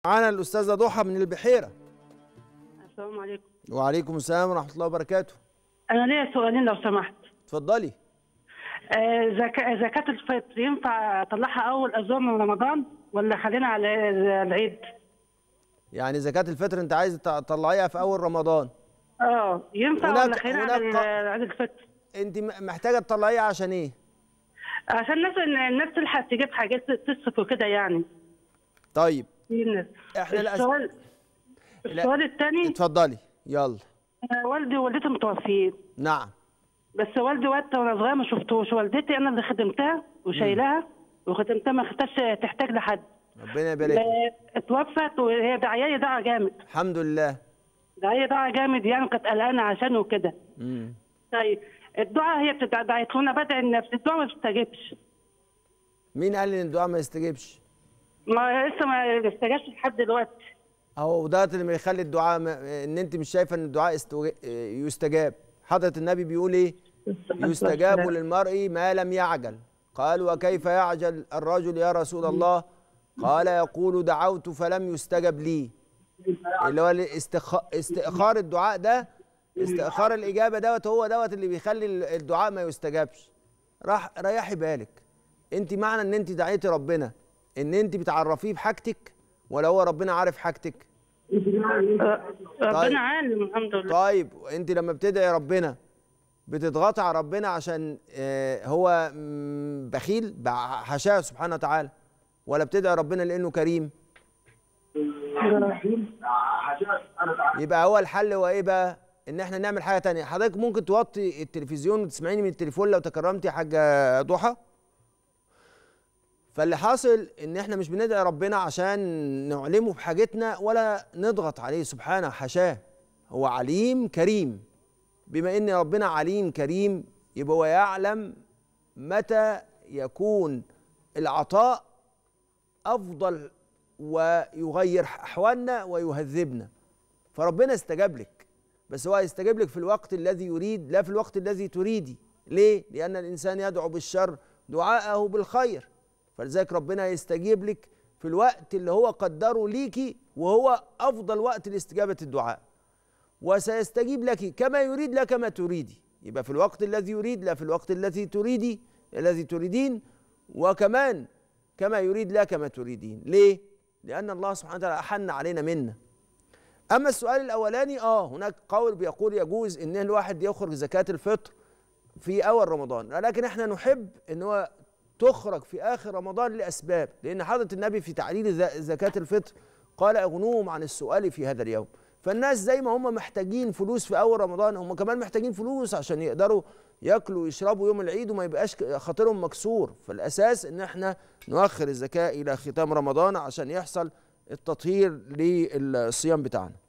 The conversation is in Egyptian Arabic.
معانا الاستاذه ضحى من البحيره السلام عليكم وعليكم السلام ورحمه الله وبركاته انا ليا سؤالين لو سمحت اتفضلي آه، زكاة زكاة الفطر ينفع اطلعها اول اسبوع من رمضان ولا خلينا على العيد؟ يعني زكاه الفطر انت عايز تطلعيها في اول رمضان اه ينفع هناك- ولا خلينا على هناك- ال- عيد الفطر؟ انت م- محتاجه تطلعيها عشان ايه عشان الناس الناس تلحق تجيب حاجات تصرف وكده يعني طيب في الناس احنا الأس- السؤال السؤال الثاني اتفضلي يلا والدي ووالدتي متوفيين نعم بس والدي وقت وانا صغير ما شفتوش والدتي انا اللي خدمتها وشايلها وخدمتها ما خدتهاش تحتاج لحد ربنا يبارك لك. آه، اتوفت وهي دعياني دعوه جامد الحمد لله دعية دعوة جامد يعني كانت قلقانة عشانه وكده مم. طيب الدعاء هي بتدع- دعيت لنا بدأ النفس الدعاء ما بتستجبش مين قال ان الدعاء ما يستجيبش ما لسه ما استجابش لحد دلوقتي اهو ده اللي بيخلي الدعاء ما... ان انت مش شايفه ان الدعاء استو... يستجاب حضره النبي بيقول ايه يستجاب للمرء ما لم يعجل قال وكيف يعجل الرجل يا رسول الله قال يقول دعوت فلم يستجب لي اللي هو الاستخ... استئخار الدعاء ده استئخار الاجابه دوت هو دوت اللي بيخلي الدعاء ما يستجابش راح ريحي بالك انت معنى ان انت دعيتي ربنا ان انت بتعرفيه بحاجتك ولا هو ربنا عارف حاجتك آه، طيب. ربنا عالم الحمد لله طيب انت لما بتدعي ربنا بتضغطي على ربنا عشان آه، هو مم، بخيل بع- حاشاه سبحانه وتعالى ولا بتدعي ربنا لانه كريم يبقى هو الحل هو ايه بقى ان احنا نعمل حاجه تانية حضرتك ممكن توطي التلفزيون وتسمعيني من التليفون لو تكرمتي يا حاجه ضحى فاللي حاصل ان احنا مش بندعي ربنا عشان نعلمه بحاجتنا ولا نضغط عليه سبحانه حاشاه هو عليم كريم بما ان ربنا عليم كريم يبقى هو يعلم متى يكون العطاء افضل ويغير احوالنا ويهذبنا فربنا استجاب لك بس هو هيستجيب لك في الوقت الذي يريد لا في الوقت الذي تريدي ليه لان الانسان يدعو بالشر دعاءه بالخير فلذلك ربنا يستجيب لك في الوقت اللي هو قدره ليكي وهو افضل وقت لاستجابه الدعاء وسيستجيب لك كما يريد لا كما تريدي يبقى في الوقت الذي يريد لا في الوقت الذي تريدي الذي تريدين وكمان كما يريد لا كما تريدين ليه لان الله سبحانه وتعالى احن علينا منا اما السؤال الاولاني اه هناك قول بيقول يجوز ان الواحد يخرج زكاه الفطر في اول رمضان لكن احنا نحب ان هو تخرج في اخر رمضان لاسباب لان حضره النبي في تعليل ز- زكاه الفطر قال اغنوهم عن السؤال في هذا اليوم فالناس زي ما هم محتاجين فلوس في اول رمضان هم كمان محتاجين فلوس عشان يقدروا ياكلوا ويشربوا يوم العيد وما يبقاش ك- خاطرهم مكسور فالاساس ان احنا نؤخر الزكاه الى ختام رمضان عشان يحصل التطهير للصيام بتاعنا